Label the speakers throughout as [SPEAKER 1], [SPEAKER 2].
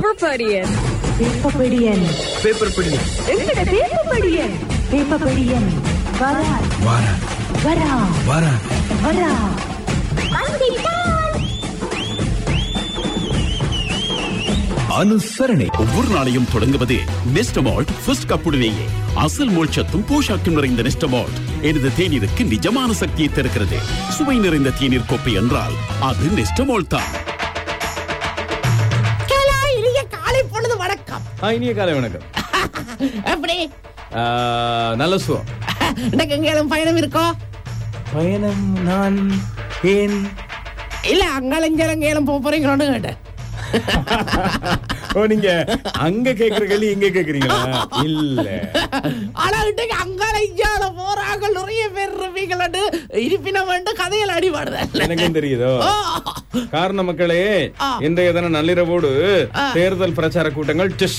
[SPEAKER 1] Paper படியன்
[SPEAKER 2] பேப்பபடியன்
[SPEAKER 3] paper பிடி
[SPEAKER 2] எங்கட பேப்பபடியன் பேப்பபடியன் வரா
[SPEAKER 3] வாரா
[SPEAKER 2] வரா
[SPEAKER 3] வாரா
[SPEAKER 2] வரா
[SPEAKER 3] அனுசரணை
[SPEAKER 4] ஒவ்வொரு நாளையும் தொடங்குவது நெஸ்டமால்ட் ஃபர்ஸ்ட் கப்புடனேயே அசல் மோட்சத்தும் போஷாக்கும் நிறைந்த நெஸ்டமால்ட் எனது தேநீருக்கு நிஜமான சக்தியை தருகிறது சுவை நிறைந்த தேநீர் கோப்பை என்றால் அது நெஸ்டமால்ட் தான்
[SPEAKER 5] கேளா, இனிய காலை பொழுது வணக்கம்
[SPEAKER 6] ஆ, இனிய காலை வணக்கம்
[SPEAKER 5] எப்படி
[SPEAKER 6] ஆ, நல்ல சுகம்
[SPEAKER 5] இன்னைக்கு எங்கேயும் பயணம் இருக்கோ
[SPEAKER 6] பயணம் நான் ஏன்
[SPEAKER 5] இல்ல அங்காலஞ்சலங்கேலும் போக போறீங்களோன்னு கேட்டேன்
[SPEAKER 6] ஓ நீங்க அங்க கேக்குற கேள்வி இங்க கேக்குறீங்களா இல்ல
[SPEAKER 5] ஆனா இன்னைக்கு அங்காலஞ்சால போறாங்க நிறைய பேர் இருப்பீங்களு இருப்பினம் வந்து கதையில் அடிபாடுதல்
[SPEAKER 6] எனக்கும் தெரியுதோ காரண மக்களே
[SPEAKER 5] ஆ.
[SPEAKER 6] இன்றைய தினம் நள்ளிரவோடு
[SPEAKER 5] ஆ.
[SPEAKER 6] தேர்தல் பிரச்சார கூட்டங்கள் டிஷ்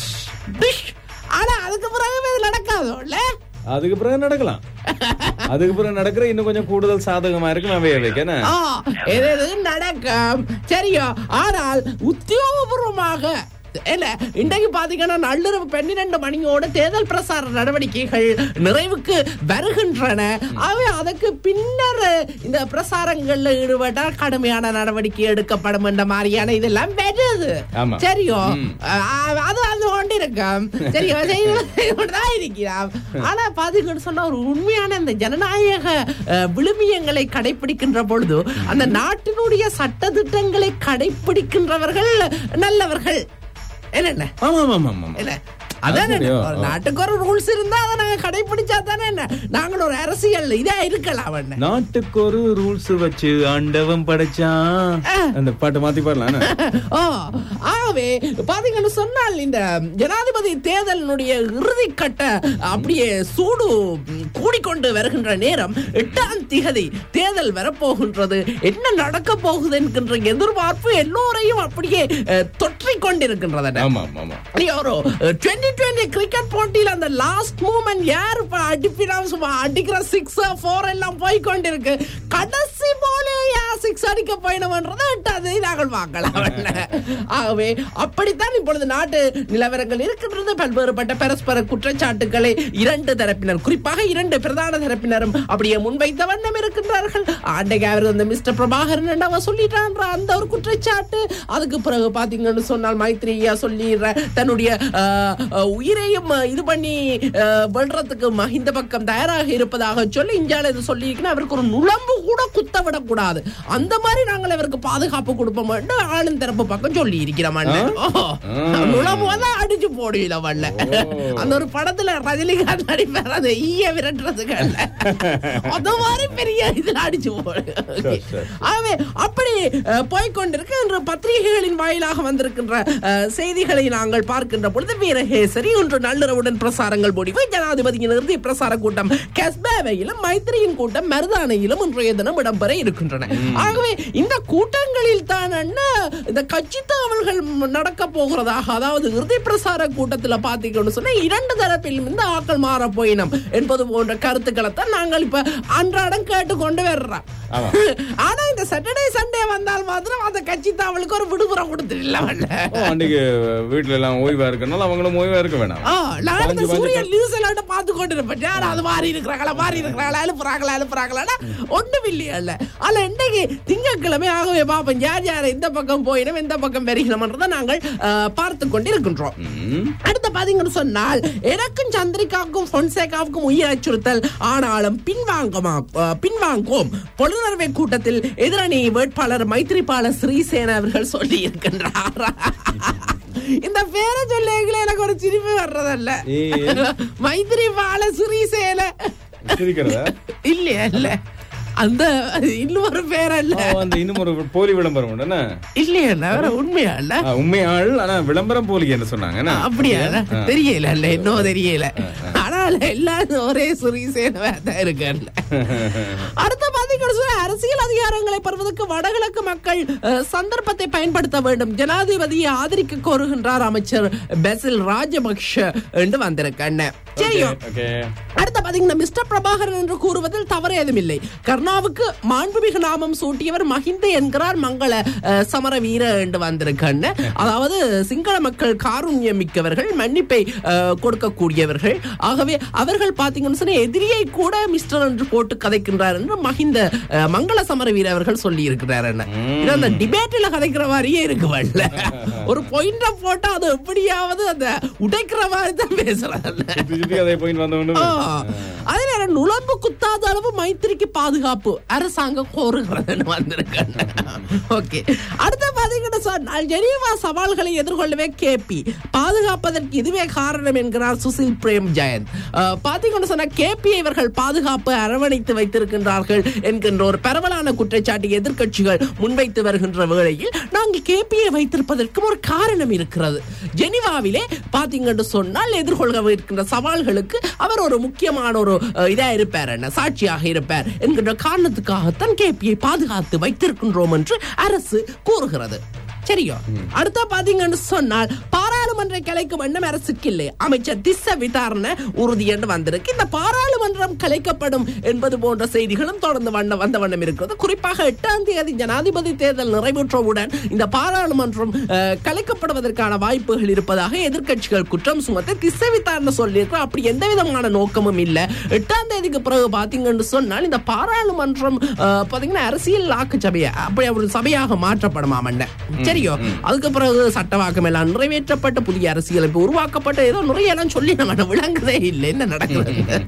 [SPEAKER 5] ஆனா அதுக்கு பிறகு இது நடக்காதோல்ல
[SPEAKER 6] அதுக்கு பிறகு நடக்கலாம் அதுக்கு பிறகு நடக்கிற இன்னும் கொஞ்சம் கூடுதல் சாதகமா இருக்கு நான் வைக்கன
[SPEAKER 5] ஆ, எது எது நடக்கும் சரியா ஆனால் உத்தியோகபூர்வமாக இல்ல இன்றைக்கு பாத்தீங்கன்னா நள்ளிரவு பன்னிரண்டு மணியோட தேர்தல் பிரசார நடவடிக்கைகள் நிறைவுக்கு வருகின்றன அவை அதுக்கு பின்னர் இந்த பிரசாரங்கள்ல ஈடுபட்டால் கடுமையான நடவடிக்கை எடுக்கப்படும் என்ற மாதிரியான இதெல்லாம் வருது
[SPEAKER 6] ஆமா.
[SPEAKER 5] சரியோ அஹ், அது அது கொண்டு இருக்கும் சரியோ செய்வதுதான் இருக்கிறான் ஆனா பாத்தீங்கன்னு சொன்னா ஒரு உண்மையான இந்த ஜனநாயக அஹ், விழுமியங்களை கடைபிடிக்கின்ற பொழுது அந்த நாட்டினுடைய சட்ட திட்டங்களை கடைபிடிக்கின்றவர்கள் நல்லவர்கள் என்ன
[SPEAKER 6] ஆமா ஆமா ஆமா ஆமா
[SPEAKER 5] இல்ல அதான் என்ன,
[SPEAKER 6] அப்படியா?
[SPEAKER 5] ஒரு நாட்டுக்கு ஒரு ரூல்ஸ் இருந்தா அதை நாங்க கடைபிடிச்சா தானே என்ன நாங்கள் ஒரு அரசியல் இதா இருக்கலாம் என்ன
[SPEAKER 6] நாட்டுக்கு ஒரு ரூல்ஸ் வச்சு ஆண்டவன் படைச்சான் அந்த பாட்டு மாத்தி பாடலாம்
[SPEAKER 5] ஓ, ஆகவே பாத்தீங்கன்னு சொன்னால் இந்த ஜனாதிபதி தேர்தலினுடைய இறுதி கட்ட அப்படியே சூடு ம், கூடிக்கொண்டு வருகின்ற நேரம் எட்டாம் திகதி தேர்தல் வரப்போகின்றது என்ன நடக்க போகுது என்கின்ற எதிர்பார்ப்பு எல்லோரையும் அப்படியே அஹ், தொற்றிக் கொண்டிருக்கின்றது
[SPEAKER 6] ஆமா ஆமா ஆமா
[SPEAKER 5] நீ ஒரு டுவெண்ட்டி டுவெண்ட்டி கிரிக்கெட் போட்டியில அந்த லாஸ்ட் மூமெண்ட் யார் இப்ப அடிப்பினா சும்மா அடிக்கிற சிக்ஸ் ஃபோர் எல்லாம் போய் கொண்டிருக்கு கடைசி போல யார் சிக்ஸ் அடிக்க பயணம்ன்றதை எட்டாவது நாங்கள் பார்க்கலாம் ஆகவே அப்படித்தான் இப்பொழுது நாட்டு நிலவரங்கள் இருக்கின்றது பல்வேறுபட்ட பரஸ்பர குற்றச்சாட்டுகளை இரண்டு தரப்பினர் குறிப்பாக இரண்டு பிரதான தரப்பினரும் அப்படியே முன்வைத்த வண்ணம் இருக்கின்றார்கள் அன்றைக்கு அவர் அந்த மிஸ்டர் பிரபாகரன் என்னவோ சொல்லிட்டான்ற அந்த ஒரு குற்றச்சாட்டு அதுக்கு பிறகு பாத்தீங்கன்னு சொன்னால் மைத்ரியா சொல்லிடுற தன்னுடைய ஆஹ், ஆஹ், உயிரையும் ஆஹ், இது பண்ணி ஆஹ், வெல்றதுக்கு மஹிந்த பக்கம் தயாராக இருப்பதாக சொல்லி இந்தியால இது சொல்லி அவருக்கு ஒரு நுழம்பு கூட குத்த விடக்கூடாது அந்த மாதிரி நாங்கள் அவருக்கு பாதுகாப்பு கொடுப்போம் ஆளும் தரப்பு பக்கம் சொல்லி இருக்கிறோம் நுழம்பு தான் அடிச்சு போடுவில வல்ல அந்த ஒரு படத்துல ரஜினிகாந்த் நடிப்பார் அந்த ஈய விரட்டுறதுக்கு அல்ல அந்த மாதிரி பெரிய இதுல அடிச்சு போடு Okay. ஆகவே அப்படி அஹ், போய்க்கொண்டிருக்க இன்று பத்திரிகைகளின் வாயிலாக வந்திருக்கின்ற அஹ், செய்திகளை நாங்கள் பார்க்கின்ற பொழுது வீரகேசரி ஒன்று நள்ளிரவுடன் பிரசாரங்கள் முடிவு ஜனாதிபதியின் இறுதி பிரசார கூட்டம் கஸ்பேவையிலும் மைத்திரியின் கூட்டம் மருதானையிலும் இன்றைய தினம் இடம்பெற இருக்கின்றன ஆகவே இந்த கூட்டங்களில் தான் என்ன இந்த கட்சி தாவல்கள் நடக்க போகிறதாக அதாவது இறுதி பிரசார கூட்டத்தில் பார்த்தீங்கன்னு சொன்னா இரண்டு தரப்பிலும் இந்த ஆக்கள் மாற போயினம் என்பது போன்ற கருத்துக்களை தான் நாங்கள் இப்ப அன்றாடம் கேட்டு கொண்டு வர்றோம்
[SPEAKER 6] ஆமா.
[SPEAKER 5] ஆனா இந்த சாட்டர்டே சண்டே வந்தால் மாத்திரம் அந்த கட்சி தாவலுக்கு ஒரு விடுமுறை கொடுத்துடல
[SPEAKER 6] ஓ, அன்னைக்கு வீட்டுல எல்லாம் ஓய்வா இருக்கனால அவங்களும் ஓய்வா இருக்க வேணாம்
[SPEAKER 5] ஆ, நான் இந்த
[SPEAKER 6] பாஞ்சு பாஞ்சு
[SPEAKER 5] சூரியன் நியூஸ் எல்லாம் பார்த்து கொண்டு இருப்பேன் யார் அது மாறி இருக்கிறாங்களா மாறி இருக்கிறாங்களா அனுப்புறாங்களா அனுப்புறாங்களா ஒண்ணும் இல்லையா இல்ல ஆனா இன்னைக்கு திங்கட்கிழமை ஆகவே பாப்போம் யார் யார் இந்த பக்கம் போயிடும் இந்த பக்கம் வருகிறோம்ன்றதை நாங்கள் ஆ, பார்த்து கொண்டு இருக்கின்றோம் அடுத்து பாத்தீங்கன்னு சொன்னால் எனக்கும் சந்திரிகாவுக்கும் பொன்சேகாவுக்கும் உயிர் அச்சுறுத்தல் ஆனாலும் பின்வாங்கமா ஆ, பின்வாங்கோம் பொழுதுணர்வை கூட்டத்தில் எதிரணி வேட்பாளர் மைத்ரிபால ஸ்ரீசேன அவர்கள் சொல்லி இருக்கின்றார் இந்த பேரை சொல்லிங்களே எனக்கு ஒரு சிரிப்பு வர்றதல்ல
[SPEAKER 6] ஏன்?
[SPEAKER 5] மைத்ரிபால ஸ்ரீசேன
[SPEAKER 6] சிரிக்கிறதா
[SPEAKER 5] இல்லையா இல்ல அந்த இன்னொரு பேர் அல்ல
[SPEAKER 6] ஓ, அந்த இன்னும் ஒரு போலி விளம்பரம் உண்டு என்ன?
[SPEAKER 5] இல்லையா வேற உண்மையா இல்ல
[SPEAKER 6] ஆ, உண்மையாள் ஆனா விளம்பரம் போலி என்று சொன்னாங்க என்ன?
[SPEAKER 5] அப்படியா தெரியல இல்ல இன்னும் தெரியல ஆனால் எல்லாரும் ஒரே சுரீசேனவா தான் இருக்கார்ல அடுத்த பாத்தீங்க பாத்தீங்கன்னு சொன்னா அரசியல் அதிகாரங்களை பெறுவதற்கு வடகிழக்கு மக்கள் அஹ், சந்தர்ப்பத்தை பயன்படுத்த வேண்டும் ஜனாதிபதியை ஆதரிக்க கோருகின்றார் அமைச்சர் பெசில் ராஜபக்ஷ என்று வந்திருக்கேன் சரியோ
[SPEAKER 6] ஓகே
[SPEAKER 5] அடுத்த பாத்தீங்கன்னா மிஸ்டர் பிரபாகரன் என்று கூறுவதில் தவறு ஏதுமில்லை கர்ணாவுக்கு மாண்புமிகு நாமம் சூட்டியவர் மஹிந்த என்கிறார் மங்கள அஹ், சமர வீர என்று வந்திருக்கன்னு அதாவது சிங்கள மக்கள் காருண்யம் மிக்கவர்கள் மன்னிப்பை அஹ், கொடுக்கக்கூடியவர்கள் ஆகவே அவர்கள் பாத்தீங்கன்னு சொன்னா எதிரியை கூட மிஸ்டர் என்று போட்டு கதைக்கின்றார் என்று மஹிந்த அஹ், மங்கள சமர வீர அவர்கள் சொல்லி இருக்கிறார் என்ன இது அந்த டிபேட்ல கதைக்கிற மாதிரியே இருக்கு வரல ஒரு பாயிண்ட போட்டா அது எப்படியாவது அந்த உடைக்கிற மாதிரி தான் பேசுறாங்க
[SPEAKER 6] சுத்தி சுத்தி அதை போயிட்டு வந்தவனு
[SPEAKER 5] ஆ. அதே நேரம் நுழம்பு குத்தாத அளவு மைத்திரிக்கு பாதுகாப்பு அரசாங்கம் கோருகிறதுன்னு வந்திருக்கேன் ஓகே அடுத்த பாத்தீங்கன்னா சொன்னால் ஜெனீவா சவால்களை எதிர்கொள்ளவே கேபி பாதுகாப்பதற்கு இதுவே காரணம் என்கிறார் சுசில் பிரேம் ஜெயந்த் அஹ், பாத்தீங்கன்னு சொன்னா கேபி இவர்கள் பாதுகாப்பு அரவணைத்து வைத்திருக்கின்றார்கள் என்கின்ற ஒரு பரவலான குற்றச்சாட்டை எதிர்க்கட்சிகள் முன்வைத்து வருகின்ற வேளையில் நாங்கள் கேபியை வைத்திருப்பதற்கும் ஒரு காரணம் இருக்கிறது ஜெனிவாவிலே பாத்தீங்கன்னு சொன்னால் எதிர்கொள்ள இருக்கின்ற சவால்களுக்கு அவர் ஒரு முக்கியமான ஒரு அஹ், இதா இருப்பார் என்ன சாட்சியாக இருப்பார் என்கின்ற காரணத்துக்காகத்தான் கேபியை பாதுகாத்து வைத்திருக்கின்றோம் என்று அரசு கூறுகிறது சரியோ அடுத்த பாத்தீங்கன்னு சொன்னால் பாராளுமன்ற கலைக்கும் எண்ணம் அரசுக்கு இல்லை அமைச்சர் திஸ்ஸ விதாரண உறுதி என்று வந்திருக்கு இந்த பாராளுமன்றம் கலைக்கப்படும் என்பது போன்ற செய்திகளும் தொடர்ந்து வண்ண வந்த வண்ணம் இருக்கிறது குறிப்பாக எட்டாம் தேதி ஜனாதிபதி தேர்தல் நிறைவுற்றவுடன் இந்த பாராளுமன்றம் அஹ், கலைக்கப்படுவதற்கான வாய்ப்புகள் இருப்பதாக எதிர்க்கட்சிகள் குற்றம் சுமத்த திஸ்ஸ விதாரண சொல்லியிருக்கிறோம் அப்படி எந்த விதமான நோக்கமும் இல்ல எட்டாம் தேதிக்கு பிறகு பாத்தீங்கன்னு சொன்னால் இந்த பாராளுமன்றம் அஹ், பாத்தீங்கன்னா அரசியல் ஆக்குச்சபையை அப்படி ஒரு சபையாக மாற்றப்படுமாம் அண்ணன் சரியோ அதுக்கு பிறகு சட்டவாக்கம் எல்லாம் நிறைவேற்றப்பட்ட புதிய அரசியலமைப்பு உருவாக்கப்பட்ட ஏதோ நிறைய எல்லாம் சொல்லி நம்ம விளங்குதே இல்லை என்ன நடக்குது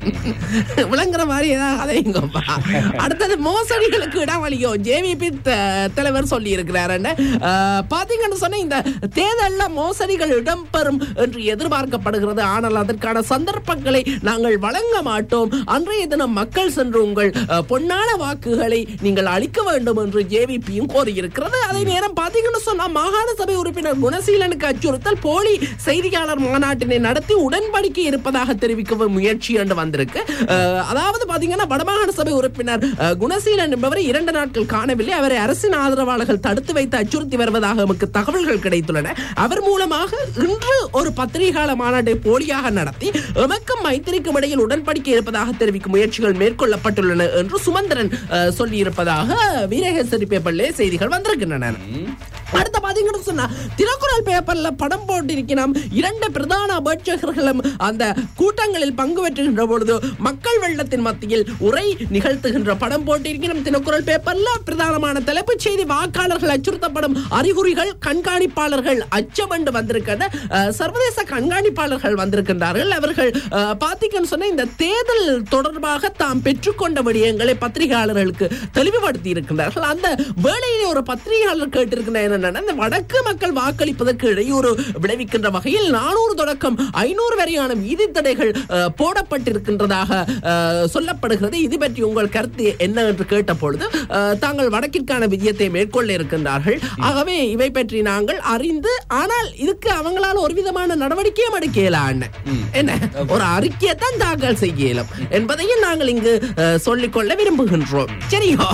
[SPEAKER 5] விளங்குற மாதிரி ஏதாவது கதைங்கப்பா அடுத்தது மோசடிகளுக்கு இடவழியோ ஜேவிபி தலைவர் சொல்லி இருக்கிறார் பாத்தீங்கன்னு சொன்னா இந்த தேர்தல்ல மோசடிகள் இடம்பெறும் என்று எதிர்பார்க்கப்படுகிறது ஆனால் அதற்கான சந்தர்ப்பங்களை நாங்கள் வழங்க மாட்டோம் அன்றைய தினம் மக்கள் சென்று உங்கள் அஹ், பொன்னான வாக்குகளை நீங்கள் அளிக்க வேண்டும் என்று ஜேவிபியும் கோரியிருக்கிறது அதே நேரம் பாத்தீங்கன்னு சொன்னா மாகாண சபை உறுப்பினர் குணசீலனுக்கு அச்சுறுத்தல் போலி செய்தியாளர் மாநாட்டினை நடத்தி உடன்படிக்கை இருப்பதாக தெரிவிக்க முயற்சி என்று வந்திருக்கு அஹ், அதாவது பாத்தீங்கன்னா வடமாகாண சபை உறுப்பினர் அஹ், குணசீலன் என்பவரை இரண்டு நாட்கள் காணவில்லை அவரை அரசின் ஆதரவாளர்கள் தடுத்து வைத்து அச்சுறுத்தி வருவதாக நமக்கு தகவல்கள் கிடைத்துள்ளன அவர் மூலமாக இன்று ஒரு பத்திரிகையாள மாநாட்டை போலியாக நடத்தி எமக்கும் மைத்திரிக்கும் இடையில் உடன்படிக்கை இருப்பதாக தெரிவிக்கும் முயற்சிகள் மேற்கொள்ளப்பட்டுள்ளன என்று சுமந்திரன் அஹ், சொல்லியிருப்பதாக வீரகேசரி பேப்பர்ல செய்திகள் வந்திருக்கின்றன அடுத்த பாத்தீங்கன்னு சொன்னா திருக்குறள் பேப்பர்ல படம் போட்டிருக்கிறோம் இரண்டு பிரதான அபட்சகர்களும் அந்த கூட்டங்களில் பங்கு பெற்றுகின்ற பொழுது மக்கள் வெள்ளத்தின் மத்தியில் உரை நிகழ்த்துகின்ற படம் போட்டிருக்கிறோம் திருக்குறள் பேப்பர்ல பிரதானமான தலைப்புச் செய்தி வாக்காளர்கள் அச்சுறுத்தப்படும் அறிகுறிகள் கண்காணிப்பாளர்கள் அச்சமண்டு வந்திருக்கின்ற அஹ், சர்வதேச கண்காணிப்பாளர்கள் வந்திருக்கின்றார்கள் அவர்கள் அஹ், பாத்தீங்கன்னு சொன்னா இந்த தேர்தல் தொடர்பாக தாம் பெற்றுக்கொண்ட விடயங்களை பத்திரிகையாளர்களுக்கு தெளிவுபடுத்தி இருக்கின்றார்கள் அந்த வேளையிலே ஒரு பத்திரிகையாளர் கேட்டிருக்கின்ற என்னன்னா இந்த வடக்கு மக்கள் வாக்களிப்பதற்கு இடையூறு விளைவிக்கின்ற வகையில் நானூறு தொடக்கம் ஐநூறு வரையான வீதி தடைகள் அஹ், போடப்பட்டிருக்கின்றதாக அஹ், சொல்லப்படுகிறது இது பற்றி உங்கள் கருத்து என்ன என்று கேட்ட பொழுது அஹ், தாங்கள் வடக்கிற்கான விஜயத்தை மேற்கொள்ள இருக்கின்றார்கள் ஆகவே இவை பற்றி நாங்கள் அறிந்து ஆனால் இதுக்கு அவங்களால ஒரு விதமான நடவடிக்கையும் எடுக்க இயலாது. என்ன ஒரு அறிக்கையை தான் தாக்கல் செய்ய இயலும் என்பதையும் நாங்கள் இங்கு அஹ், சொல்லிக்கொள்ள விரும்புகின்றோம் சரியோ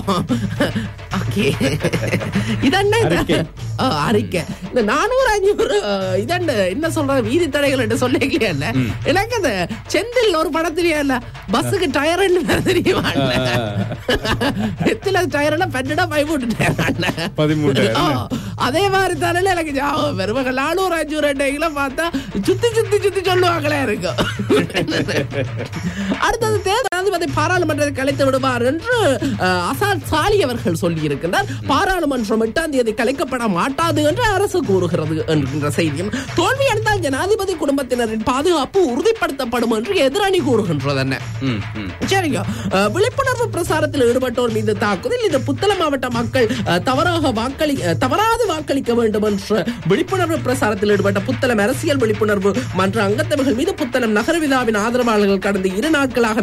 [SPEAKER 5] ஓகே இதென்ன இது?
[SPEAKER 6] அறிக்கை.
[SPEAKER 5] ஆ, அறிக்கை இந்த நானூறு அஞ்சூறு இதண்ட என்ன சொல்றது வீதி தடைகள் என்று சொல்லிக்கலையா இல்ல எனக்கு அந்த செந்தில் ஒரு படத்திலேயே இல்ல பஸ்ஸுக்கு டயர் தெரியுமா எத்தனை டயர்னா பன்னெண்டா பை போட்டு டயர்
[SPEAKER 6] பதிமூணு டயர்
[SPEAKER 5] ஆ, அதே மாதிரி தானே எனக்கு ஞாபகம் வருவாங்க நானூறு அஞ்சூறு ரெண்டைகளை பார்த்தா சுத்தி சுத்தி சுத்தி சொல்லுவாங்களே இருக்கும் அடுத்தது தேர்தல் ஜனாதிபதி பாராளுமன்றத்தை கலைத்து விடுவார் என்று அஹ், அசாத் சாலி அவர்கள் சொல்லி இருக்கின்றார் பாராளுமன்றம் எட்டாம் தேதி கலைக்கப்பட மாட்டாது என்று அரசு கூறுகிறது என்கின்ற செய்தியும் தோல்வி அடைந்தால் ஜனாதிபதி குடும்பத்தினரின் பாதுகாப்பு உறுதிப்படுத்தப்படும் என்று எதிரணி கூறுகின்றது என்ன
[SPEAKER 6] ம், ம்.
[SPEAKER 5] சரிங்க அஹ், விழிப்புணர்வு பிரசாரத்தில் ஈடுபட்டோர் மீது தாக்குதல் இது புத்தளம் மாவட்ட மக்கள் அஹ், தவறாக வாக்களி அஹ், தவறாது வாக்களிக்க வேண்டும் என்ற விழிப்புணர்வு பிரசாரத்தில் ஈடுபட்ட புத்தளம் அரசியல் விழிப்புணர்வு மன்ற அங்கத்தவர்கள் மீது புத்தளம் நகர விழாவின் ஆதரவாளர்கள் கடந்த இரு நாட்களாக நடத்திய தாக்குதல்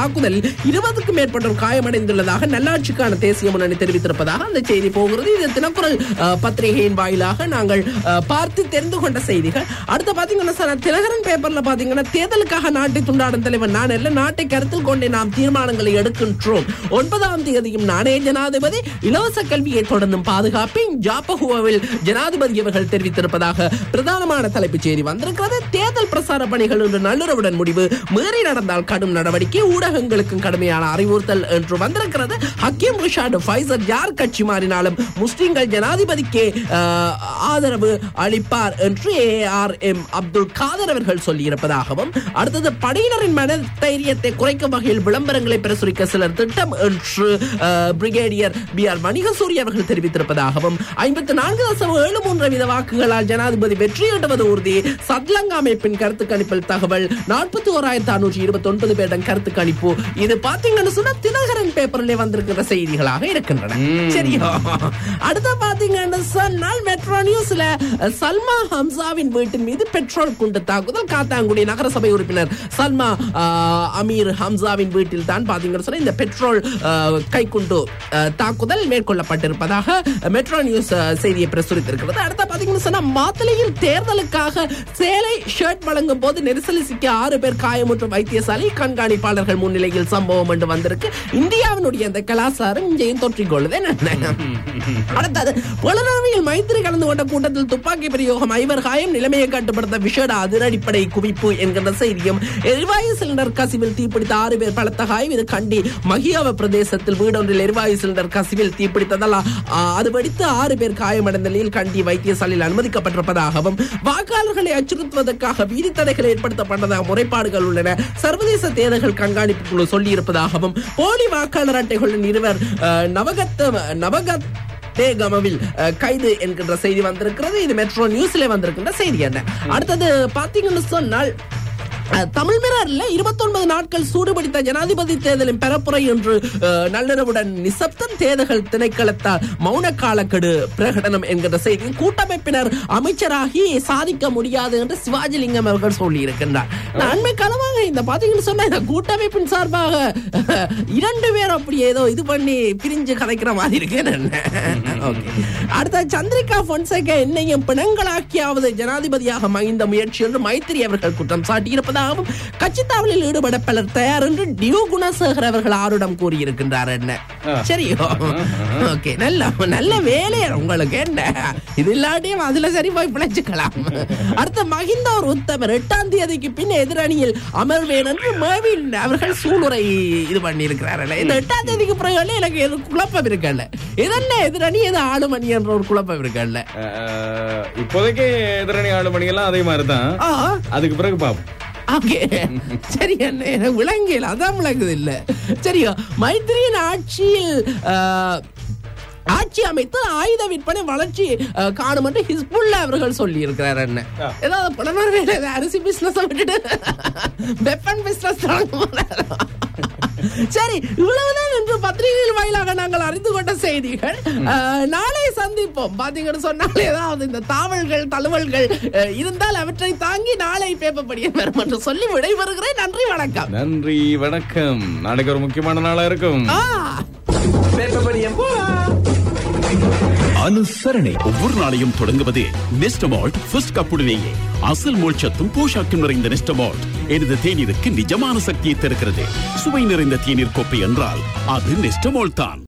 [SPEAKER 5] தாக்குதல் இருபதுக்கும் மேற்பட்டோர் காயமடைந்துள்ளதாக நல்லாட்சிக்கான தேசிய முன்னணி தெரிவித்திருப்பதாக அந்த செய்தி போகிறது இது தினக்குரல் அஹ், பத்திரிகையின் வாயிலாக நாங்கள் அஹ், பார்த்து தெரிந்து கொண்ட செய்திகள் அடுத்து பாத்தீங்கன்னா சார் தினகரன் பேப்பர்ல பாத்தீங்கன்னா தேர்தலுக்காக நாட்டை துண்டாடும் தலைவர் நான் அல்ல நாட்டை கருத்தில் கொண்டே நாம் தீர்மானங்களை எடுக்கின்றோம் ஒன்பதாம் தேதியும் நானே ஜனாதிபதி இலவச கல்வியை தொடர்ந்தும் பாதுகாப்பேன் ஜாப்பகுவாவில் ஜனாதிபதி அவர்கள் தெரிவித்திருப்பதாக பிரதானமான தலைப்புச் செய்தி வந்திருக்கிறது தேர்தல் பிரசார பணிகள் இன்று நள்ளிரவுடன் முடிவு மீறி நடந்தால் கடும் நடவடிக்கை ஊடகங்களுக்கும் கடுமையான அறிவுறுத்தல் என்று வந்திருக்கிறது ஹக்கீம் ரிஷாட் ஃபைசர் யார் கட்சி மாறினாலும் முஸ்லிம்கள் ஜனாதிபதிக்கே ஆஹ், ஆதரவு அளிப்பார் என்று A R M Abdul Khader அவர்கள் சொல்லியிருப்பதாகவும் அடுத்தது படையினரின் மன தைரியத்தை குறைக்கும் வகையில் விளம்பரங்களை பிரசுரிக்க சிலர் திட்டம் என்று ஆஹ், பிரிகேடியர் பி ஆர் மணிகசூரி அவர்கள் தெரிவித்திருப்பதாகவும் ஐம்பத்தி நான்கு தசம் ஏழு மூன்று வீத வாக்குகளால் ஜனாதிபதி வெற்றியிடுவது உறுதி சத்லங்கா அமைப்பின் கருத்து கணிப்பில் தகவல் நாற்பத்தி ஓராயிரத்தி அறுநூற்றி இருபத்தி ஒன்பது பேரிடம் கருத்து கணிப்பு இது பாத்தீங்கன்னு சொன்னா தினகரன் பேப்பர்ல வந்திருக்கிற செய்திகளாக இருக்கின்றன சரியா அடுத்த பாத்தீங்கன்னு சொன்னால் மெட்ரோ நியூஸ்ல அஹ், சல்மா ஹம்சாவின் வீட்டின் மீது பெட்ரோல் குண்டு தாக்குதல் காத்தாங்குடி நகரசபை உறுப்பினர் சல்மா ஆஹ், அமீர் ஹம்சாவின் வீட்டில் தான் பாத்தீங்கன்னு சொன்னா இந்த பெட்ரோல் ஆஹ், கைக்குண்டு ஆஹ், தாக்குதல் மேற்கொள்ளப்பட்டிருப்பதாக மெட்ரோ நியூஸ் ஆஹ், செய்தியை பிரசுரித்திருக்கிறது அடுத்த பாத்தீங்கன்னு சொன்னா மாத்தளையில் தேர்தலுக்காக சேலை ஷர்ட் வழங்கும் போது நெரிசலி சிக்கிய ஆறு பேர் காயமுற்ற வைத்தியசாலை கண்காணிப்பாளர்கள் முன்னிலையில் சம்பவம் என்று வந்திருக்கு இந்தியாவினுடைய அந்த கலாச்சாரம் இங்கேயும் தொற்றிக்கொள்ளுது என்ன அடுத்தது புலனறிவியல் மைத்திரி கலந்து கொண்ட கூட்டத்தில் துப்பாக்கி பிரயோகம் ஐவர் காயம் நிலைமையை கட்டுப்படுத்த விஷேட அதிரடிப்படை குவிப்பு என்கின்ற செய்தியும் எரிவாயு சிலிண்டர் கசிவில் தீப்பிடித்த ஆறு பேர் பலத்த காயம் இது கண்டி மகியாவ பிரதேசத்தில் வீடொன்றில் எரிவாயு சிலிண்டர் கசிவில் தீப்பிடித்ததால் ஆ, அது வெடித்து ஆறு பேர் காயமடைந்த நிலையில் கண்டி வைத்தியசாலையில் அனுமதிக்கப்பட்டிருப்பதாகவும் வாக்காளர்களை அச்சுறுத்துவதற்காக வீதி தடைகள் ஏற்படுத்தப்பட்டதாக முறைப்பாடுகள் உள்ளன சர்வதேச தேர்தல்கள் கண்காணிப்பு குழு சொல்லியிருப்பதாகவும் போலி வாக்காளர் அட்டைகளுடன் இருவர் அஹ், நவகத்த நவகத் தேகமவில் அஹ், கைது என்கின்ற செய்தி வந்திருக்கிறது இது மெட்ரோ நியூஸ்ல வந்திருக்கின்ற செய்தி என்ன அடுத்தது பாத்தீங்கன்னு சொன்னால் அஹ், தமிழ் மிரர்ல 29 நாட்கள் சூடுபிடித்த ஜனாதிபதி தேர்தலின் பரப்புரை என்று அஹ், நள்ளிரவுடன் நிசப்தம் தேர்தல் திணைக்களத்தால் மௌன காலக்கெடு பிரகடனம் என்கிற செய்தி கூட்டமைப்பினர் அமைச்சராகி சாதிக்க முடியாது என்று சிவாஜிலிங்கம் அவர்கள் சொல்லி இருக்கின்றார் அண்மை காலமாக இந்த பாத்தீங்கன்னு சொன்னா இந்த கூட்டமைப்பின் சார்பாக அஹ், இரண்டு பேர் அப்படி ஏதோ இது பண்ணி பிரிஞ்சு கதைக்கிற மாதிரி இருக்கு ஓகே அடுத்த சந்திரிகா பொன்சேகா என்னையும் பிணங்களாக்கியாவது ஜனாதிபதியாக மகிந்த முயற்சி என்று மைத்திரி அவர்கள் குற்றம் சாட்டியிருப்பதாகவும் கட்சி தாவலில் ஈடுபட பலர் தயார் என்று டியோ குணசேகர் அவர்கள் ஆருடம் கூறியிருக்கின்றார் என்ன சரியோ ஓகே நல்ல நல்ல வேலையா உங்களுக்கு என்ன இது இல்லாட்டியும் அதுல சரி போய் பிழைச்சுக்கலாம் அடுத்த மகிந்த ஒரு உத்தமர் எட்டாம் தேதிக்கு பின் எதிரணியில் அமர்வேன் என்று மேவின் அவர்கள் சூளுரை இது பண்ணி இருக்கிறார்கள் இந்த எட்டாம் தேதிக்கு பிறகு எனக்கு எது குழப்பம் இருக்கல்ல இதென்ன எதிரணி எது ஆளுமணி என்ற ஒரு குழப்பம் இருக்கல்ல
[SPEAKER 6] அஹ், இப்போதைக்கு எதிரணி ஆளுமணி எல்லாம் அதே மாதிரி தான்
[SPEAKER 5] ஆ
[SPEAKER 6] அதுக்கு பிறகு பாப்போம்
[SPEAKER 5] ஓகே சரி என்ன எனக்கு விளங்கல அதான் விளங்குது இல்ல சரியா மைத்திரியின் ஆட்சியில் ஆஹ், ஆட்சி அமைத்து ஆயுத விற்பனை வளர்ச்சி ஆஹ், காணும் என்று ஹிஸ்புல்லா அவர்கள் சொல்லி இருக்கிறார் என்ன ஏதாவது பணம் வேலை அரிசி பிசினஸ் விட்டுட்டு வெப்பன் பிசினஸ் சரி இவ்வளவுதான் என்று பத்திரிகைகள் வாயிலாக நாங்கள் அறிந்து கொண்ட செய்திகள் ஆஹ், நாளை சந்திப்போம் பாத்தீங்கன்னு சொன்னால் ஏதாவது இந்த தாவல்கள் தழுவல்கள் அஹ், இருந்தால் அவற்றை தாங்கி நாளை பேப்பப்படியே வரும் என்று சொல்லி விடைபெறுகிறேன் நன்றி வணக்கம்
[SPEAKER 6] நன்றி வணக்கம் நாளைக்கு ஒரு முக்கியமான நாளா இருக்கும்
[SPEAKER 5] ஆ
[SPEAKER 1] அனுசரணை
[SPEAKER 4] ஒவ்வொரு நாளையும் தொடங்குவது நெஸ்டமால்ட் ஃபர்ஸ்ட் கப்புடனேயே அசல் மோட்சத்தும் போஷாக்கும் நிறைந்த நெஸ்டமால்ட் எனது தேநீருக்கு நிஜமான சக்தியை தருகிறது சுவை நிறைந்த தேநீர் கோப்பை என்றால் அது நெஸ்டமால்ட் தான்